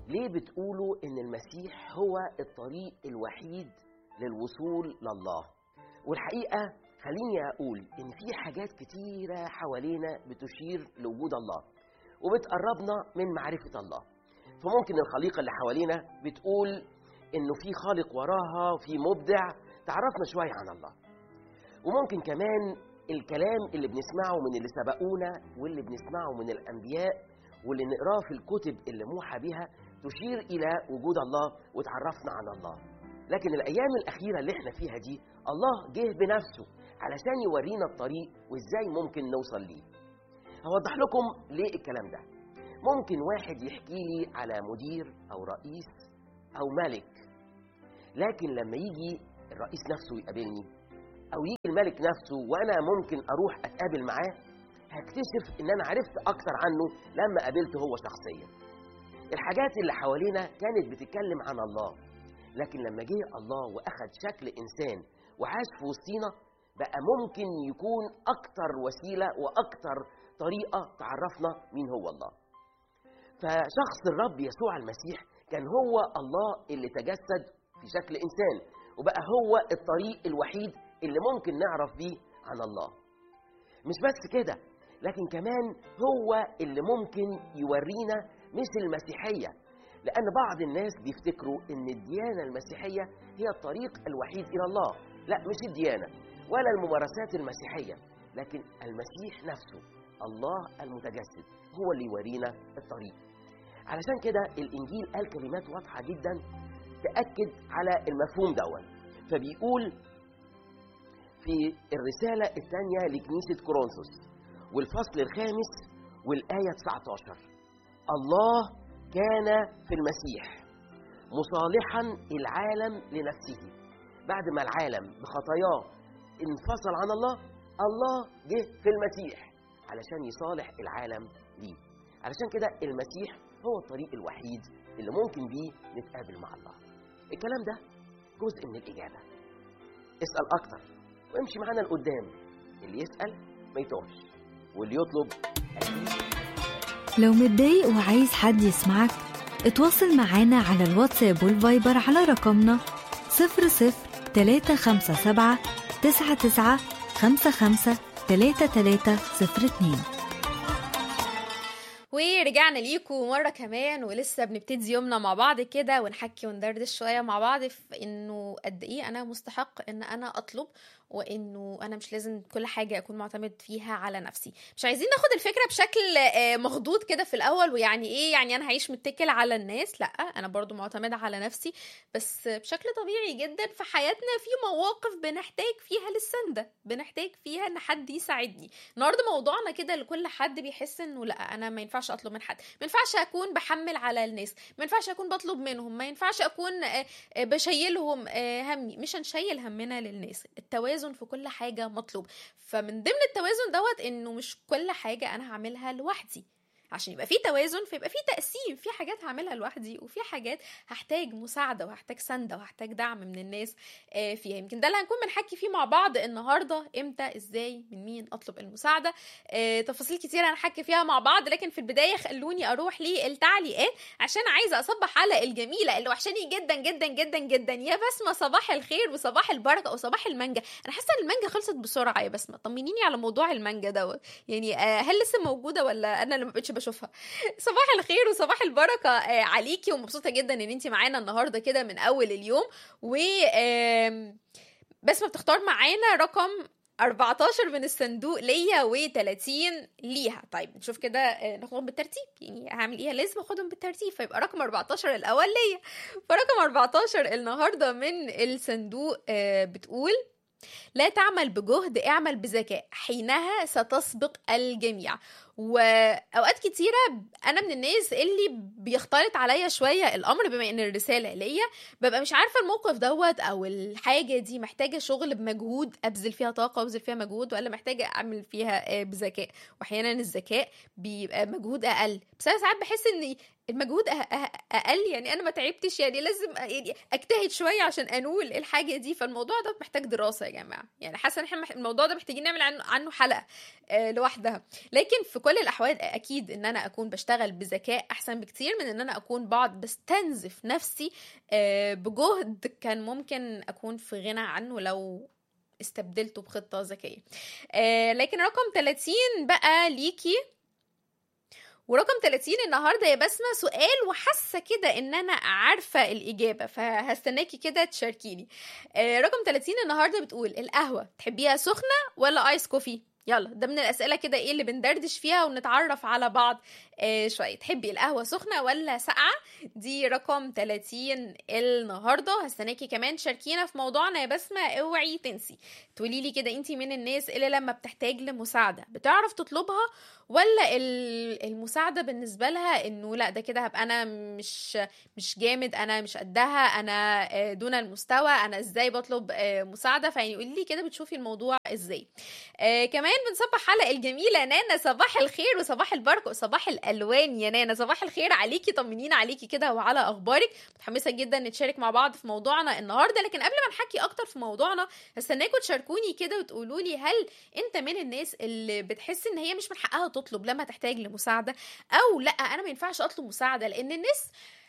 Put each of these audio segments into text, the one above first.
ليه بتقولوا ان المسيح هو الطريق الوحيد للوصول لله والحقيقه خليني اقول ان في حاجات كتيره حوالينا بتشير لوجود الله وبتقربنا من معرفه الله فممكن الخليقه اللي حوالينا بتقول انه في خالق وراها في مبدع تعرفنا شويه عن الله وممكن كمان الكلام اللي بنسمعه من اللي سبقونا واللي بنسمعه من الانبياء واللي نقراه في الكتب اللي موحى بها تشير الى وجود الله وتعرفنا عن الله لكن الايام الاخيره اللي احنا فيها دي الله جه بنفسه علشان يورينا الطريق وازاي ممكن نوصل ليه هوضح لكم ليه الكلام ده ممكن واحد يحكي لي على مدير او رئيس او ملك لكن لما يجي الرئيس نفسه يقابلني او يجي الملك نفسه وانا ممكن اروح اتقابل معاه هكتشف ان انا عرفت اكتر عنه لما قابلته هو شخصيا الحاجات اللي حوالينا كانت بتتكلم عن الله لكن لما جه الله واخد شكل انسان وعاش في وسطينا بقى ممكن يكون اكتر وسيله واكتر طريقه تعرفنا مين هو الله فشخص الرب يسوع المسيح كان هو الله اللي تجسد في شكل انسان وبقى هو الطريق الوحيد اللي ممكن نعرف بيه عن الله مش بس كده لكن كمان هو اللي ممكن يورينا مش المسيحية لأن بعض الناس بيفتكروا إن الديانة المسيحية هي الطريق الوحيد إلى الله لا مش الديانة ولا الممارسات المسيحية لكن المسيح نفسه الله المتجسد هو اللي يورينا الطريق علشان كده الإنجيل قال كلمات واضحة جدا تأكد على المفهوم دون فبيقول في الرسالة الثانية لكنيسة كورنثوس والفصل الخامس والآية 19 الله كان في المسيح مصالحا العالم لنفسه بعد ما العالم بخطاياه انفصل عن الله الله جه في المسيح علشان يصالح العالم ليه علشان كده المسيح هو الطريق الوحيد اللي ممكن بيه نتقابل مع الله الكلام ده جزء من الإجابة اسأل أكتر وامشي معانا لقدام اللي يسأل ما يتوهش واللي يطلب أكيد لو متضايق وعايز حد يسمعك اتواصل معانا على الواتساب والفايبر على رقمنا 00 357 99 55 3302 ورجعنا ليكم مرة كمان ولسه بنبتدي يومنا مع بعض كده ونحكي وندردش شوية مع بعض في انه قد ايه انا مستحق ان انا اطلب وانه انا مش لازم كل حاجه اكون معتمد فيها على نفسي مش عايزين ناخد الفكره بشكل آه، مخضوض كده في الاول ويعني ايه يعني انا هعيش متكل على الناس لا انا برضو معتمده على نفسي بس بشكل طبيعي جدا في حياتنا في مواقف بنحتاج فيها للسنده بنحتاج فيها ان حد يساعدني النهارده موضوعنا كده لكل حد بيحس انه لا انا ما ينفعش اطلب من حد ما ينفعش اكون بحمل على الناس ما ينفعش اكون بطلب منهم ما ينفعش اكون آه، آه، بشيلهم آه، همي مش هنشيل همنا للناس التوازن في كل حاجه مطلوب فمن ضمن التوازن دوت انه مش كل حاجه انا هعملها لوحدي عشان يبقى في توازن فيبقى في تقسيم في حاجات هعملها لوحدي وفي حاجات هحتاج مساعده وهحتاج سنده وهحتاج دعم من الناس آه، فيها يمكن ده اللي هنكون بنحكي فيه مع بعض النهارده امتى ازاي من مين اطلب المساعده آه، تفاصيل كتير هنحكي فيها مع بعض لكن في البدايه خلوني اروح للتعليقات عشان عايزه اصبح على الجميله اللي وحشاني جدا جدا جدا جدا يا بسمه صباح الخير وصباح البركه وصباح المانجا انا حاسه ان المانجا خلصت بسرعه يا بسمه طمنيني على موضوع المانجا دوت يعني آه، هل لسه موجوده ولا انا اللي ما بقتش بشوفها صباح الخير وصباح البركه آه، عليكي ومبسوطه جدا ان انت معانا النهارده كده من اول اليوم و آم، بسمه بتختار معانا رقم 14 من الصندوق ليا و30 ليها طيب نشوف كده آه، ناخدهم بالترتيب يعني هعمل ايه لازم اخدهم بالترتيب فيبقى رقم 14 الاول ليا فرقم 14 النهارده من الصندوق آه، بتقول لا تعمل بجهد اعمل بذكاء حينها ستسبق الجميع واوقات كتيره انا من الناس اللي بيختلط عليا شويه الامر بما ان الرساله ليا ببقى مش عارفه الموقف دوت او الحاجه دي محتاجه شغل بمجهود ابذل فيها طاقه وابذل فيها مجهود ولا محتاجه اعمل فيها آه، بذكاء واحيانا الذكاء بيبقى مجهود اقل بس انا ساعات بحس ان المجهود أه- أه- اقل يعني انا ما تعبتش يعني لازم أ- يعني اجتهد شويه عشان انول الحاجه دي فالموضوع ده محتاج دراسه يا جماعه يعني حاسه ان احنا مح- الموضوع ده محتاجين نعمل عنه عنه حلقه آه، لوحدها لكن في كل كل الاحوال اكيد ان انا اكون بشتغل بذكاء احسن بكتير من ان انا اكون بقعد بستنزف نفسي آه، بجهد كان ممكن اكون في غنى عنه لو استبدلته بخطة ذكية آه، لكن رقم 30 بقى ليكي ورقم 30 النهارده يا بسمة سؤال وحاسة كده ان انا عارفة الاجابة فهستناكي كده تشاركيني آه، رقم 30 النهارده بتقول القهوة تحبيها سخنة ولا ايس كوفي يلا ده من الاسئله كده ايه اللي بندردش فيها ونتعرف على بعض آه شويه تحبي القهوه سخنه ولا ساقعه دي رقم 30 النهارده هستناكي كمان تشاركينا في موضوعنا يا بسمه اوعي تنسي تقولي لي كده انت من الناس اللي لما بتحتاج لمساعده بتعرف تطلبها ولا ال- المساعده بالنسبه لها انه لا ده كده هبقى انا مش مش جامد انا مش قدها انا آه، دون المستوى انا ازاي بطلب آه، مساعده فيعني قولي لي كده بتشوفي الموضوع ازاي آه كمان بنصبح على الجميله نانا صباح الخير وصباح البركه وصباح الالوان يا نانا صباح الخير عليكي طمنينا عليكي كده وعلى اخبارك متحمسه جدا نتشارك مع بعض في موضوعنا النهارده لكن قبل ما نحكي اكتر في موضوعنا هستناكم تشاركوني كده وتقولوا لي هل انت من الناس اللي بتحس ان هي مش من حقها تطلب لما تحتاج لمساعده او لا انا ما ينفعش اطلب مساعده لان الناس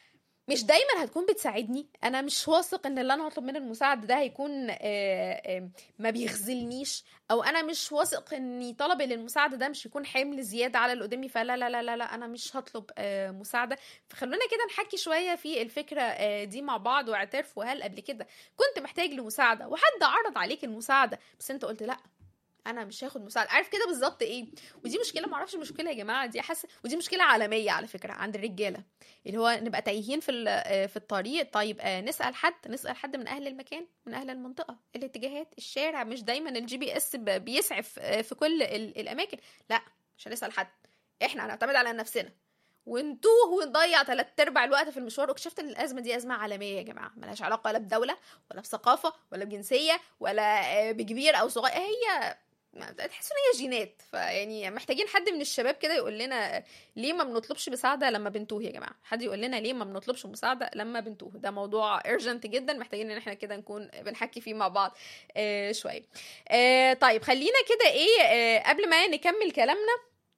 مش دايما هتكون بتساعدني انا مش واثق ان اللي انا هطلب منه المساعده ده هيكون آه، آه، ما بيخذلنيش او انا مش واثق اني طلبي للمساعده ده مش يكون حمل زياده على اللي قدامي فلا لا لا لا, لا انا مش هطلب آه، مساعده فخلونا كده نحكي شويه في الفكره آه، دي مع بعض واعترفوا هل قبل كده كنت محتاج لمساعده وحد عرض عليك المساعده بس انت قلت لا انا مش هاخد مساعده عارف كده بالظبط ايه ودي مشكله معرفش مشكله يا جماعه دي حاسه ودي مشكله عالميه على فكره عند الرجاله اللي هو نبقى تايهين في ال- آه، في الطريق طيب آه، نسال حد نسال حد من اهل المكان من اهل المنطقه الاتجاهات الشارع مش دايما الجي بي اس ب- بيسعف آه، في كل ال- الاماكن لا مش هنسال حد احنا هنعتمد على نفسنا ونتوه ونضيع تلات ارباع الوقت في المشوار واكتشفت ان الازمه دي ازمه عالميه يا جماعه ملهاش علاقه لا بدوله ولا بثقافه ولا بجنسيه ولا آه، بكبير او صغير هي ما- تحسوا ان هي جينات فيعني محتاجين حد من الشباب كده يقول لنا ليه ما بنطلبش مساعده لما بنتوه يا جماعه حد يقول لنا ليه ما بنطلبش مساعده لما بنتوه ده موضوع urgent جدا محتاجين ان احنا كده نكون بنحكي فيه مع بعض آه شويه آه طيب خلينا كده ايه آه قبل ما نكمل كلامنا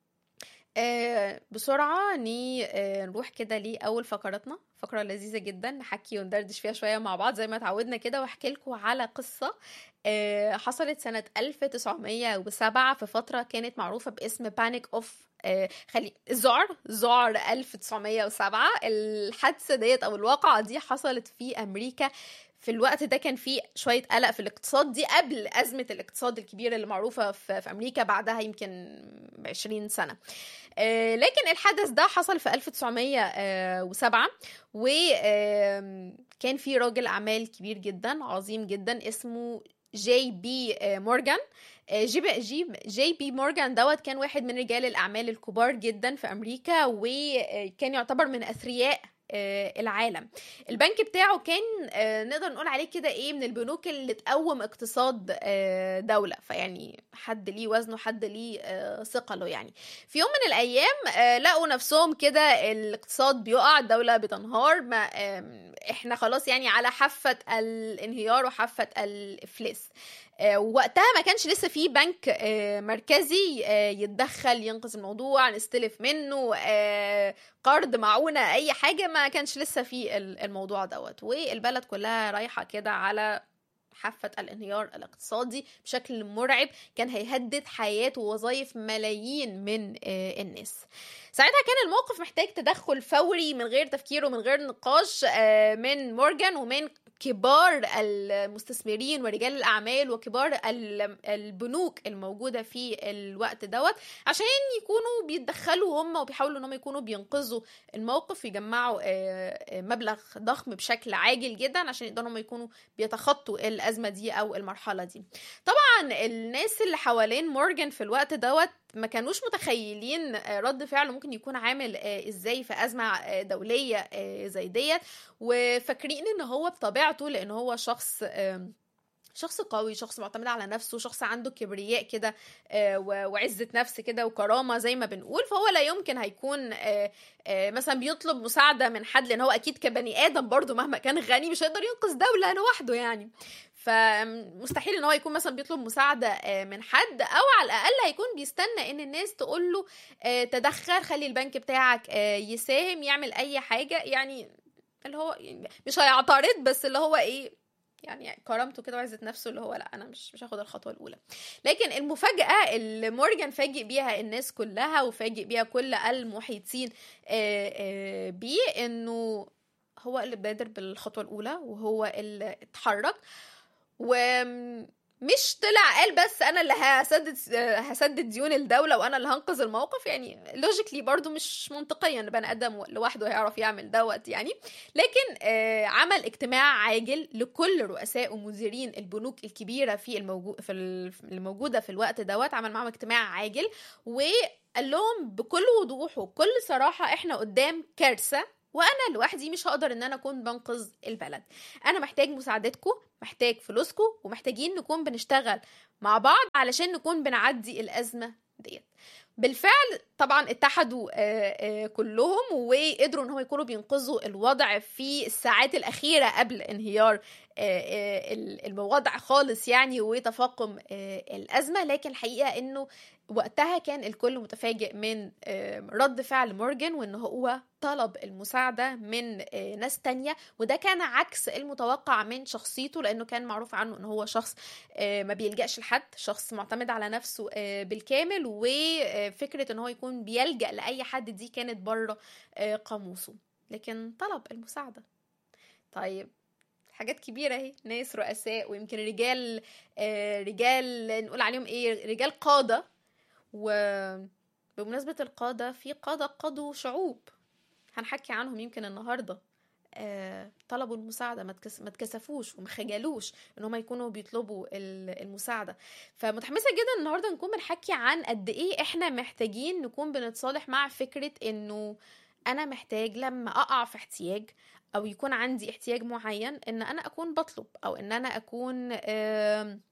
آه بسرعة ني آه نروح كده لأول فقراتنا فقرة لذيذة جدا نحكي وندردش فيها شوية مع بعض زي ما اتعودنا كده واحكي لكم على قصة آه حصلت سنة 1907 في فترة كانت معروفة باسم بانيك اوف آه خلي الذعر ذعر 1907 الحادثة ديت أو الواقعة دي حصلت في أمريكا في الوقت ده كان في شوية قلق في الاقتصاد دي قبل أزمة الاقتصاد الكبيرة اللي معروفة في, في أمريكا بعدها يمكن 20 سنة آه، لكن الحدث ده حصل في 1907 وكان في راجل أعمال كبير جدا عظيم جدا اسمه جي بي آه، مورجان آه، جي بي جي, جي بي مورجان دوت كان واحد من رجال الأعمال الكبار جدا في أمريكا وكان يعتبر من أثرياء آه، العالم البنك بتاعه كان آه، نقدر نقول عليه كده ايه من البنوك اللي تقوم اقتصاد آه، دولة فيعني حد ليه وزنه حد ليه آه، ثقله يعني في يوم من الايام آه، لقوا نفسهم كده الاقتصاد بيقع الدولة بتنهار ما آم، احنا خلاص يعني على حافة الانهيار وحافة الافلاس آه، وقتها ما كانش لسه في بنك آه، مركزي آه، يتدخل ينقذ الموضوع نستلف منه آه، قرض معونة أي حاجة ما كانش لسه في ال- الموضوع دوت والبلد كلها رايحة كده على حافة الانهيار الاقتصادي بشكل مرعب كان هيهدد حياة ووظائف ملايين من آه، الناس ساعتها كان الموقف محتاج تدخل فوري من غير تفكير ومن غير نقاش آه، من مورجان ومن كبار المستثمرين ورجال الأعمال وكبار ال- البنوك الموجودة في الوقت دوت عشان يكونوا بيتدخلوا هم وبيحاولوا ان هم يكونوا بينقذوا الموقف يجمعوا آه، آه، مبلغ ضخم بشكل عاجل جدا عشان يقدروا هم يكونوا بيتخطوا الأزمة دي أو المرحلة دي طبعا الناس اللي حوالين مورجان في الوقت دوت ما كانوش متخيلين آه، رد فعله ممكن يكون عامل آه، ازاي في أزمة آه، دولية آه، زي ديت وفاكرين ان هو بطبيعته لان هو شخص آم، شخص قوي شخص معتمد على نفسه شخص عنده كبرياء كده آه، و- وعزة نفس كده وكرامة زي ما بنقول فهو لا يمكن هيكون آه، آه، مثلا بيطلب مساعدة من حد لأن هو أكيد كبني آدم برضه مهما كان غني مش هيقدر ينقذ دولة لوحده يعني فمستحيل ان هو يكون مثلا بيطلب مساعده آه، من حد او على الاقل هيكون بيستنى ان الناس تقول له آه، تدخل خلي البنك بتاعك آه، يساهم يعمل اي حاجه يعني اللي هو يعني مش هيعترض بس اللي هو ايه يعني كرامته كده وعزة نفسه اللي هو لا انا مش مش هاخد الخطوه الاولى لكن المفاجاه اللي مورجان فاجئ بيها الناس كلها وفاجئ بيها كل المحيطين آه، آه، بيه انه هو اللي بادر بالخطوه الاولى وهو اللي اتحرك ومش طلع قال بس انا اللي هسدد هسدد ديون الدوله وانا اللي هنقذ الموقف يعني لوجيكلي برضو مش منطقيا ان بني ادم لوحده هيعرف يعمل دوت يعني لكن آه، عمل اجتماع عاجل لكل رؤساء ومديرين البنوك الكبيره في الموجو في ال- الموجوده في الوقت دوت عمل معاهم اجتماع عاجل وقال لهم بكل وضوح وبكل صراحه احنا قدام كارثه وانا لوحدي مش هقدر ان انا اكون بنقذ البلد انا محتاج مساعدتكم محتاج فلوسكم ومحتاجين نكون بنشتغل مع بعض علشان نكون بنعدي الازمه ديت بالفعل طبعا اتحدوا آه، آه، كلهم وقدروا ان هم يكونوا بينقذوا الوضع في الساعات الاخيره قبل انهيار آه، آه، الوضع خالص يعني وتفاقم آه، الازمه لكن الحقيقه انه وقتها كان الكل متفاجئ من آه، رد فعل مورجان وان هو طلب المساعدة من آه، ناس تانية وده كان عكس المتوقع من شخصيته لأنه كان معروف عنه أنه هو شخص آه، ما بيلجأش لحد شخص معتمد على نفسه آه، بالكامل وفكرة أنه هو يكون بيلجأ لأي حد دي كانت بره آه، قاموسه لكن طلب المساعدة طيب حاجات كبيرة اهي ناس رؤساء ويمكن رجال آه، رجال نقول عليهم ايه رجال قادة وبمناسبة القادة في قادة قادوا شعوب هنحكي عنهم يمكن النهاردة آه، طلبوا المساعدة ما تكس- ما تكسفوش وما خجلوش ان هم يكونوا بيطلبوا ال- المساعدة فمتحمسة جدا النهاردة نكون بنحكي عن قد ايه احنا محتاجين نكون بنتصالح مع فكرة انه انا محتاج لما اقع في احتياج او يكون عندي احتياج معين ان انا اكون بطلب او ان انا اكون آم،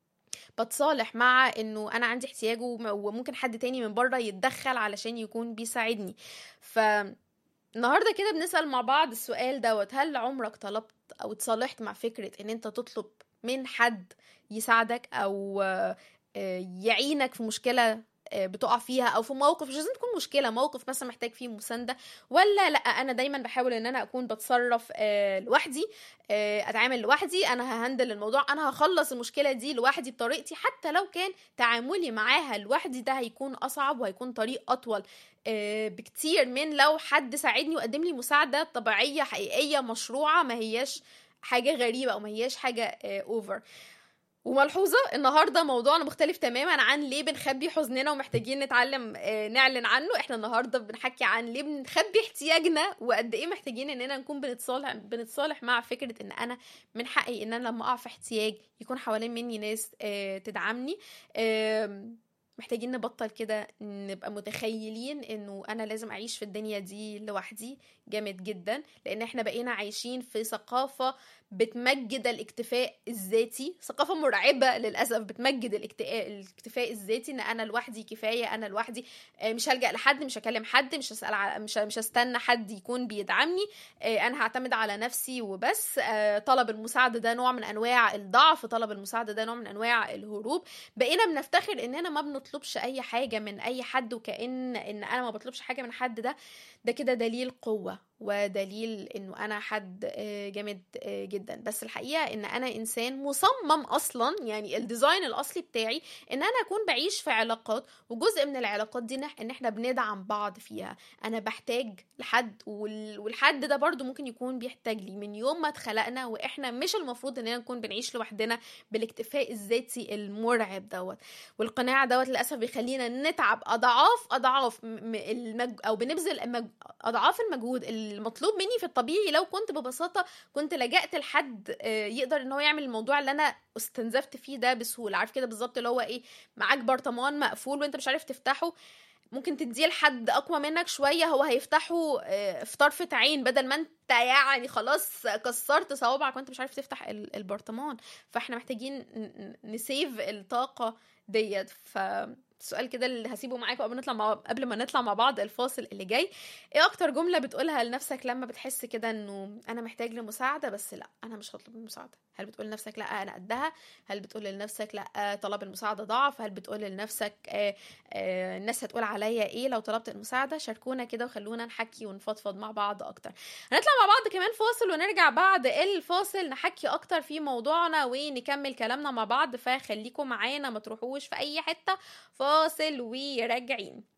بتصالح مع انه انا عندي احتياج وم- وممكن حد تاني من بره يتدخل علشان يكون بيساعدني ف النهارده كده بنسأل مع بعض السؤال دوت هل عمرك طلبت او اتصالحت مع فكرة ان انت تطلب من حد يساعدك او آه، آه، يعينك في مشكلة آه، بتقع فيها او في موقف مش لازم تكون مشكله موقف مثلا محتاج فيه مسانده ولا لا انا دايما بحاول ان انا اكون بتصرف آه، لوحدي آه، اتعامل لوحدي انا ههندل الموضوع انا هخلص المشكله دي لوحدي بطريقتي حتى لو كان تعاملي معاها لوحدي ده هيكون اصعب وهيكون طريق اطول آه، بكتير من لو حد ساعدني وقدم لي مساعده طبيعيه حقيقيه مشروعه ما هياش حاجه غريبه او ما هياش حاجه اوفر وملحوظة النهاردة موضوعنا مختلف تماما عن ليه بنخبي حزننا ومحتاجين نتعلم آه، نعلن عنه احنا النهاردة بنحكي عن ليه بنخبي احتياجنا وقد ايه محتاجين اننا نكون بنتصالح بنتصالح مع فكرة ان انا من حقي ان انا لما اقع في احتياج يكون حوالين مني ناس آه، تدعمني آم، محتاجين نبطل كده نبقى متخيلين انه انا لازم اعيش في الدنيا دي لوحدي جامد جدا لان احنا بقينا عايشين في ثقافة بتمجد الاكتفاء الذاتي ثقافة مرعبة للأسف بتمجد الاكتفاء, الاكتفاء الذاتي ان انا لوحدي كفاية انا لوحدي آه، مش هلجأ لحد مش هكلم حد مش هسأل على مش مش هستنى حد يكون بيدعمني آه، انا هعتمد على نفسي وبس آه، طلب المساعدة ده نوع من انواع الضعف طلب المساعدة ده نوع من انواع الهروب بقينا بنفتخر اننا ما بنطلبش اي حاجة من اي حد وكأن ان انا ما بطلبش حاجة من حد ده ده كده دليل قوة ودليل انه انا حد آه، جامد آه، جدا بس الحقيقة ان انا انسان مصمم اصلا يعني الديزاين الاصلي بتاعي ان انا اكون بعيش في علاقات وجزء من العلاقات دي نح- ان احنا بندعم بعض فيها انا بحتاج لحد وال- والحد ده برضو ممكن يكون بيحتاج لي من يوم ما اتخلقنا واحنا مش المفروض اننا نكون بنعيش لوحدنا بالاكتفاء الذاتي المرعب دوت والقناع دوت للاسف بيخلينا نتعب اضعاف اضعاف م- م- المج... او بنبذل المج... اضعاف المجهود المطلوب مني في الطبيعي لو كنت ببساطه كنت لجأت لحد آه، يقدر ان هو يعمل الموضوع اللي انا استنزفت فيه ده بسهوله عارف كده بالظبط اللي هو ايه معاك برطمان مقفول وانت مش عارف تفتحه ممكن تديه لحد اقوى منك شويه هو هيفتحه آه، في طرفه عين بدل ما انت يعني خلاص كسرت صوابعك وانت مش عارف تفتح ال- البرطمان فاحنا محتاجين ن- ن- نسيف الطاقه ديت ف السؤال كده اللي هسيبه معاكم قبل نطلع مع قبل ما نطلع مع بعض الفاصل اللي جاي ايه اكتر جمله بتقولها لنفسك لما بتحس كده انه انا محتاج لمساعده بس لا انا مش هطلب المساعده هل بتقول لنفسك لا انا قدها هل بتقول لنفسك لا طلب المساعده ضعف هل بتقول لنفسك آه آه الناس هتقول عليا ايه لو طلبت المساعده شاركونا كده وخلونا نحكي ونفضفض مع بعض اكتر هنطلع مع بعض كمان فاصل ونرجع بعد الفاصل نحكي اكتر في موضوعنا ونكمل كلامنا مع بعض فخليكم معانا ما تروحوش في اي حته فاصل وراجعين